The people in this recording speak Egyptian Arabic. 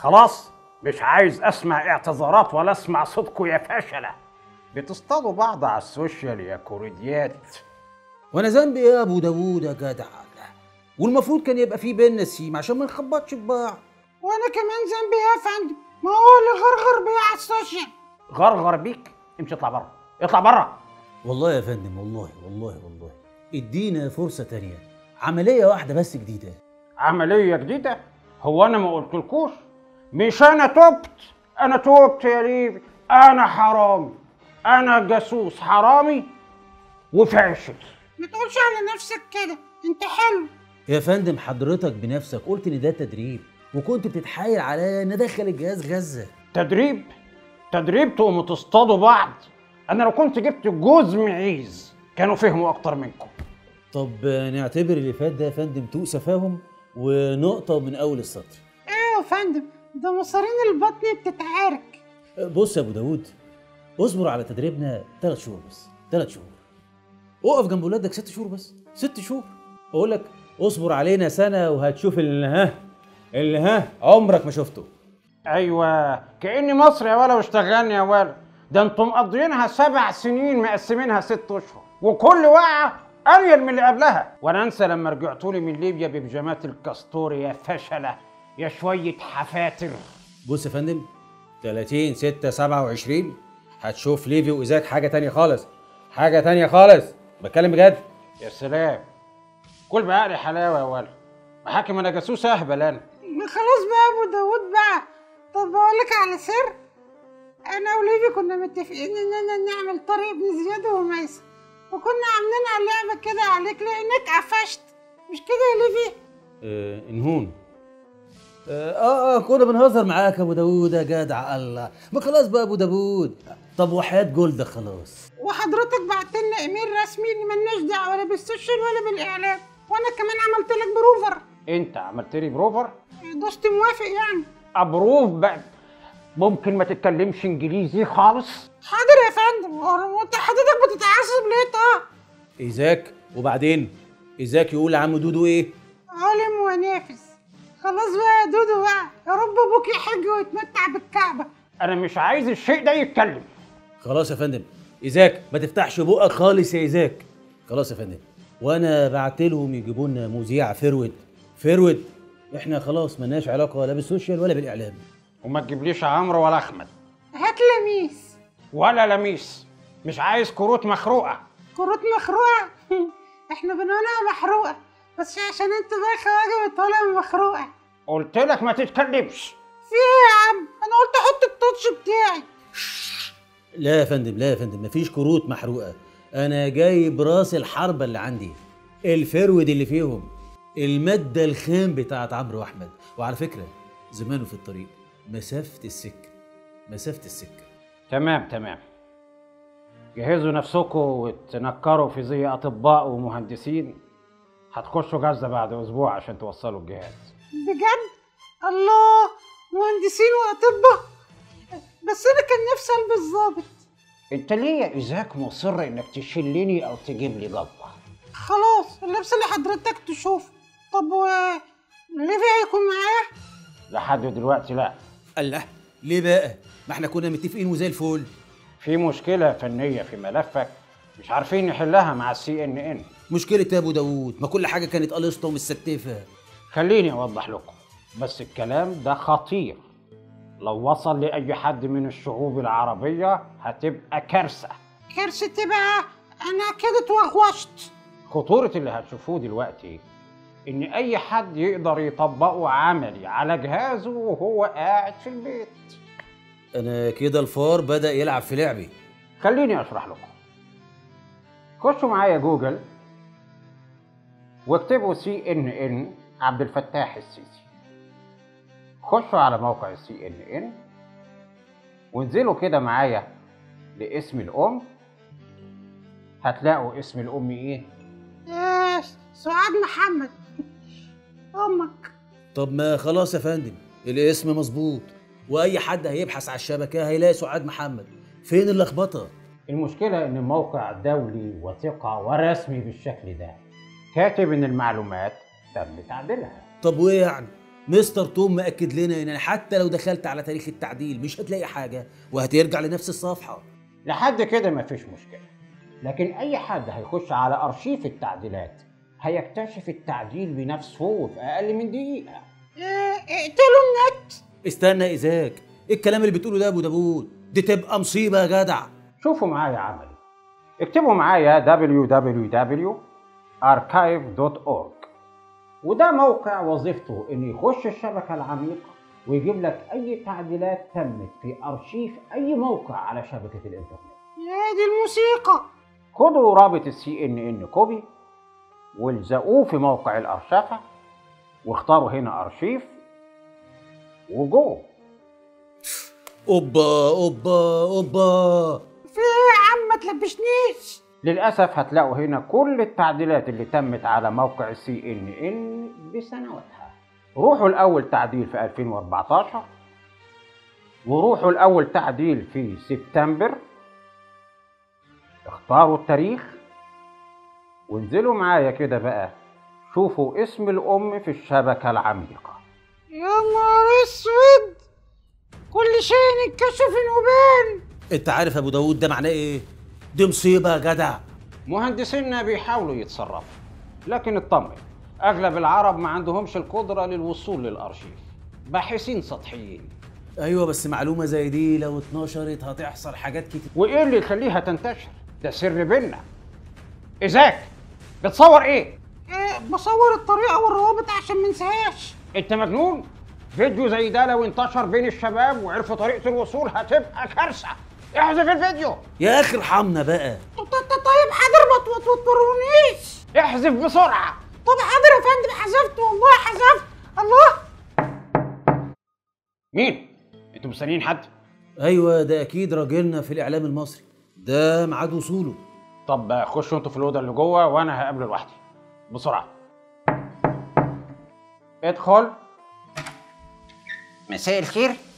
خلاص مش عايز اسمع اعتذارات ولا اسمع صوتكم يا فشله بتصطادوا بعض على السوشيال يا كوريديات وانا ذنبي ايه يا ابو داوود يا جدع والمفروض كان يبقى في بينا سيم عشان ما نخبطش في بعض وانا كمان ذنبي ايه يا فندم ما هو اللي غرغر بيا على السوشيال غرغر بيك امشي اطلع بره اطلع بره والله يا فندم والله والله والله ادينا فرصة تانية عملية واحدة بس جديدة عمليه جديده هو انا ما قلتلكوش مش انا تبت انا تبت يا ليبي انا حرامي انا جاسوس حرامي وفاشل ما تقولش على نفسك كده انت حلو يا فندم حضرتك بنفسك قلت ان ده تدريب وكنت بتتحايل عليا ان ادخل الجهاز غزة تدريب تدريب تقوموا تصطادوا بعض انا لو كنت جبت جوز معيز كانوا فهموا اكتر منكم طب نعتبر اللي فات ده يا فندم سوء تفاهم ونقطة من أول السطر ايه يا فندم ده مصارين البطن بتتعارك بص يا أبو داوود اصبر على تدريبنا ثلاث شهور بس ثلاث شهور اقف جنب ولادك ست شهور بس ست شهور أقول لك اصبر علينا سنة وهتشوف اللي ها اللي ها عمرك ما شفته ايوه كاني مصر يا ولا واشتغلني يا ولا ده انتم مقضيينها سبع سنين مقسمينها ست اشهر وكل وقعه اريل من اللي قبلها وانا انسى لما رجعتوا لي من ليبيا ببيجامات الكاستور يا فشله يا شويه حفاتر بص يا فندم 30 6 27 هتشوف ليفي وإيزاك حاجة تانية خالص حاجة تانية خالص بتكلم بجد يا سلام كل بعقلي حلاوه يا ولا محاكم انا جاسوس اهبل انا ما خلاص بقى يا ابو داوود بقى طب بقول لك على سر انا وليفي كنا متفقين اننا نعمل طريق ابن زياد وميسة وكنا عاملين على اللعبه كده عليك لانك قفشت مش كده يا ليفي آه انهون آه, اه اه كنا بنهزر معاك يا ابو داوود يا جدع الله ما خلاص بقى ابو داوود طب وحياة جولدا خلاص وحضرتك بعت لنا ايميل رسمي ان ملناش دعوه ولا بالسوشيال ولا بالاعلام وانا كمان عملت لك بروفر انت عملت لي بروفر دوست موافق يعني ابروف بقى ممكن ما تتكلمش انجليزي خالص حاضر يا فندم هو انت حضرتك بتتعصب ليه طه إيزاك وبعدين إيزاك يقول لعم دودو إيه عالم ونافس خلاص بقى يا دودو بقى يا رب ابوك يحج ويتمتع بالكعبه انا مش عايز الشيء ده يتكلم خلاص يا فندم إيزاك ما تفتحش بقك خالص يا إيزاك خلاص يا فندم وأنا بعت لهم يجيبوا لنا مذيع فرود فرود إحنا خلاص ملناش علاقة لا بالسوشيال ولا بالإعلام وما تجيبليش عمرو ولا احمد هات لميس ولا لميس مش عايز كروت مخروقه كروت مخروقه احنا بنقولها محروقه بس عشان انت بقى خواجه بتقولها مخروقه قلت لك ما تتكلمش في ايه يا عم انا قلت احط التاتش بتاعي لا يا فندم لا يا فندم مفيش كروت محروقة أنا جايب راس الحربة اللي عندي الفرود اللي فيهم المادة الخام بتاعت عمرو وأحمد وعلى فكرة زمانه في الطريق مسافة السكة مسافة السكة تمام تمام جهزوا نفسكم وتنكروا في زي اطباء ومهندسين هتخشوا غزه بعد اسبوع عشان توصلوا الجهاز بجد الله مهندسين واطباء بس انا كان نفسي البس ظابط انت ليه يا ايزاك مصر انك تشلني او تجيب لي جبه خلاص اللبس اللي حضرتك تشوفه طب و ليفي هيكون معايا لحد دلوقتي لا الله ليه بقى؟ ما احنا كنا متفقين وزي الفل في مشكله فنيه في ملفك مش عارفين نحلها مع السي ان ان مشكلة يا ابو داوود ما كل حاجة كانت قلصة ومستفة خليني اوضح لكم بس الكلام ده خطير لو وصل لاي حد من الشعوب العربيه هتبقى كارثه كرشتي بقى انا كده اتوغوشت خطورة اللي هتشوفوه دلوقتي إن أي حد يقدر يطبقه عملي على جهازه وهو قاعد في البيت. أنا كده الفار بدأ يلعب في لعبي خليني أشرح لكم. خشوا معايا جوجل واكتبوا سي إن إن عبد الفتاح السيسي. خشوا على موقع السي إن إن وانزلوا كده معايا لاسم الأم هتلاقوا اسم الأم إيه؟ ايه سعاد محمد امك طب ما خلاص يا فندم الاسم مظبوط واي حد هيبحث على الشبكه هيلاقي سعاد محمد فين اللخبطه المشكلة إن الموقع دولي وثقة ورسمي بالشكل ده كاتب إن المعلومات تم تعديلها طب وايه يعني مستر توم مأكد لنا ان حتى لو دخلت على تاريخ التعديل مش هتلاقي حاجه وهترجع لنفس الصفحه لحد كده مفيش مشكلة لكن أي حد هيخش على أرشيف التعديلات هيكتشف التعديل بنفسه في أقل من دقيقة إيه، اقتلوا النت استنى ايزاك إيه الكلام اللي بتقوله ده يا ابو داوود دي تبقى مصيبه يا جدع شوفوا معايا عملي اكتبوا معايا www.archive.org وده موقع وظيفته انه يخش الشبكة العميقة ويجيب لك اي تعديلات تمت في ارشيف اي موقع على شبكة الانترنت يا دي الموسيقى خدوا رابط السي ان ان كوبي والزقوه في موقع الارشفة واختاروا هنا ارشيف وجو اوبا اوبا اوبا في ايه يا عم ما تلبشنيش للأسف هتلاقوا هنا كل التعديلات اللي تمت على موقع السي ان ان بسنواتها روحوا الأول تعديل في 2014 وروحوا الأول تعديل في سبتمبر اختاروا التاريخ وانزلوا معايا كده بقى شوفوا اسم الأم في الشبكة العميقة يا نهار اسود كل شيء نتكشف وبان انت عارف يا ابو داوود ده معناه ايه دي مصيبه يا جدع مهندسينا بيحاولوا يتصرفوا لكن اطمن اغلب العرب ما عندهمش القدره للوصول للارشيف باحثين سطحيين ايوه بس معلومه زي دي لو اتنشرت هتحصل حاجات كتير وايه اللي يخليها تنتشر ده سر بينا ازاك بتصور ايه إيه بصور الطريقة والروابط عشان منساهاش انت مجنون فيديو زي ده لو انتشر بين الشباب وعرفوا طريقه الوصول هتبقى كارثه احذف الفيديو يا اخي ارحمنا بقى طب طب- طب- طيب حاضر ما تو- توترونيش احذف بسرعه طب حاضر يا فندم حذفت والله حذفت الله مين انتوا مستنيين حد ايوه ده اكيد راجلنا في الاعلام المصري ده ميعاد وصوله طب خشوا انتوا في الاوضه اللي جوه وانا هقابله لوحدي بسرعه ادخل مساء الخير